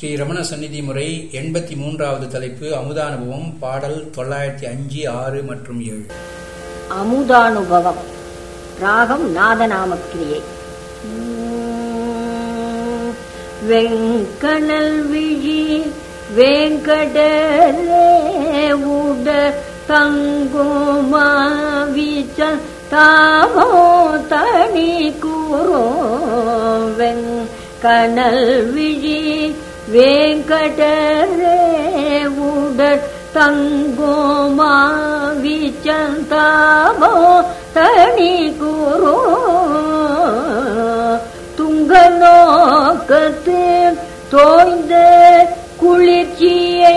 ஸ்ரீ ரமண சந்நிதி முறை எண்பத்தி மூன்றாவது தலைப்பு அமுதானுபவம் பாடல் தொள்ளாயிரத்தி அஞ்சு ஆறு மற்றும் ஏழு அமுதானுபவம் ராகம் நாதநாமக்கிரியை வெங்கணல் விழி வேங்கடரே உட தங்குமா வீச்ச தாமோ தனி கூறோ வெங்கணல் விழி வேங்கடரே உடற் தங்கோமா விச்சந்தாமோ தனி குரு துங்க நோக்கத்து தோய்ந்த குளிர்ச்சியை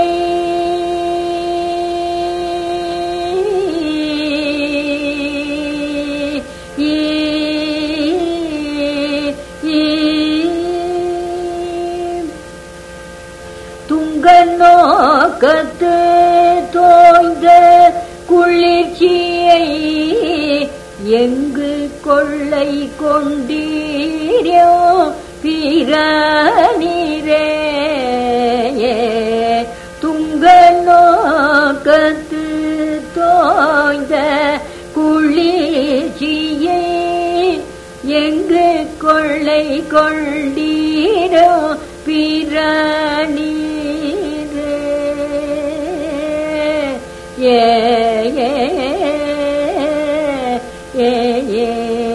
துங்க நோக்கத்து தோய்ந்த குளிர்ச்சியை எங்கு கொள்ளை கொண்டீரோ பிறநீரே துங்க நோக்கத்து தோய்ந்த குளிர்ச்சியை எங்கு கொள்ளை கொண்டீரோ பிறநீரே ஏ ஏ ஏ ஏ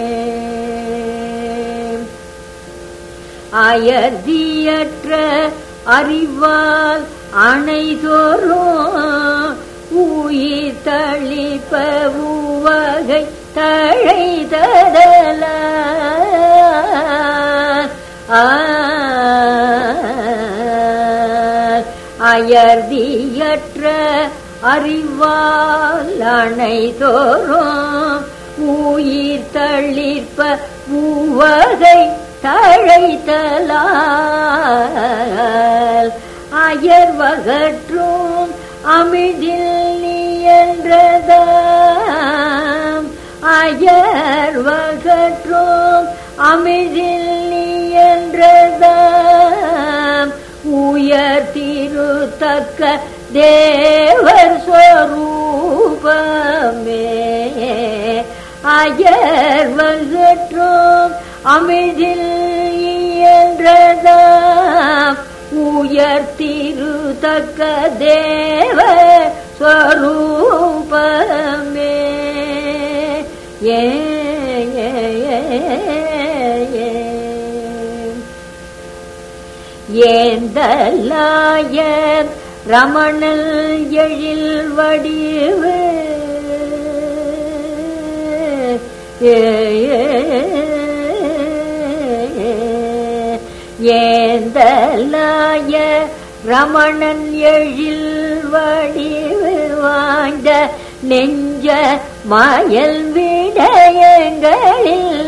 அயர்தியற்ற அறிவால் அனைதோறும் உயிர் தளிப்ப உவகை தழைதல அயர்தியற்ற அறிவால் அனைதோறும் உயிர் தளிர்ப்ப உவகை தழைத்தலால் அயர்வகற்றும் அமிழ்தில் நீயன்றதாம் அயர்வகற்றும் அமிழ்தில் நீயன்றதாம் உயர் திருத்தக்க தேவர் ஸ்வரூபமே அயர்வகற்றும் அமிழ்தில் இயன்றதாம் உயர்த்திருத்தக்க தேவ ஸ்வரூபமே ஏ ஏ, ஏ, ஏ. ஏந்தலாய ரமணல் எழில் வடிவு ஏ, ஏ, ஏந்தலாய ரமணன் எழில் வடிவு வாய்ந்த நெஞ்ச மயல் விடயங்களில்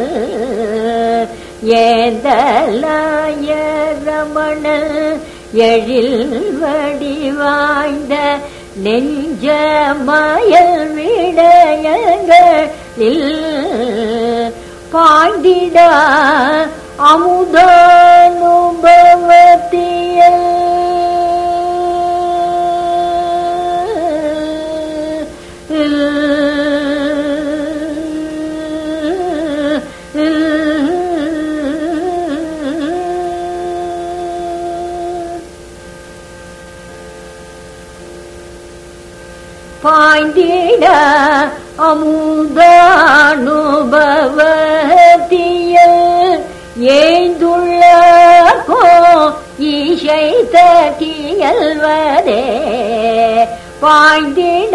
ஏந்தலாய ரமணன் எழில் வடிவாய்ந்த நெஞ்ச மயல் விடயங்களில் பாய்ந்திடா அமுதானுபவத்தியல் பாய்ந்திட அமுதானுபவத்தியல் ஏந்துள்ளோ ஈசை தகியல்வதே பாய்ந்திட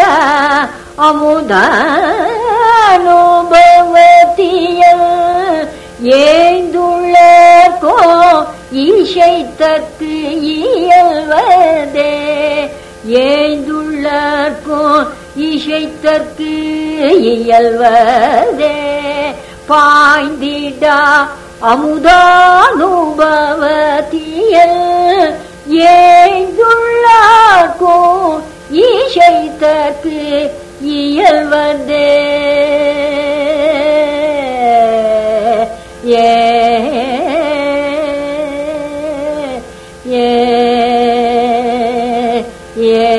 அமுதானுபவத்தியல் ஏந்துள்ளோ ஈசை தக்கு இயல்வதே ஏந்துள்ளோ இசைத்தற்கு இயல்வதே பாய்ந்திடா அமுதானுபவத்தியல் ஏந்துள்ளார்கோ ஈசைத்தற்கு இயல்வதே ஏ ஏ ஏ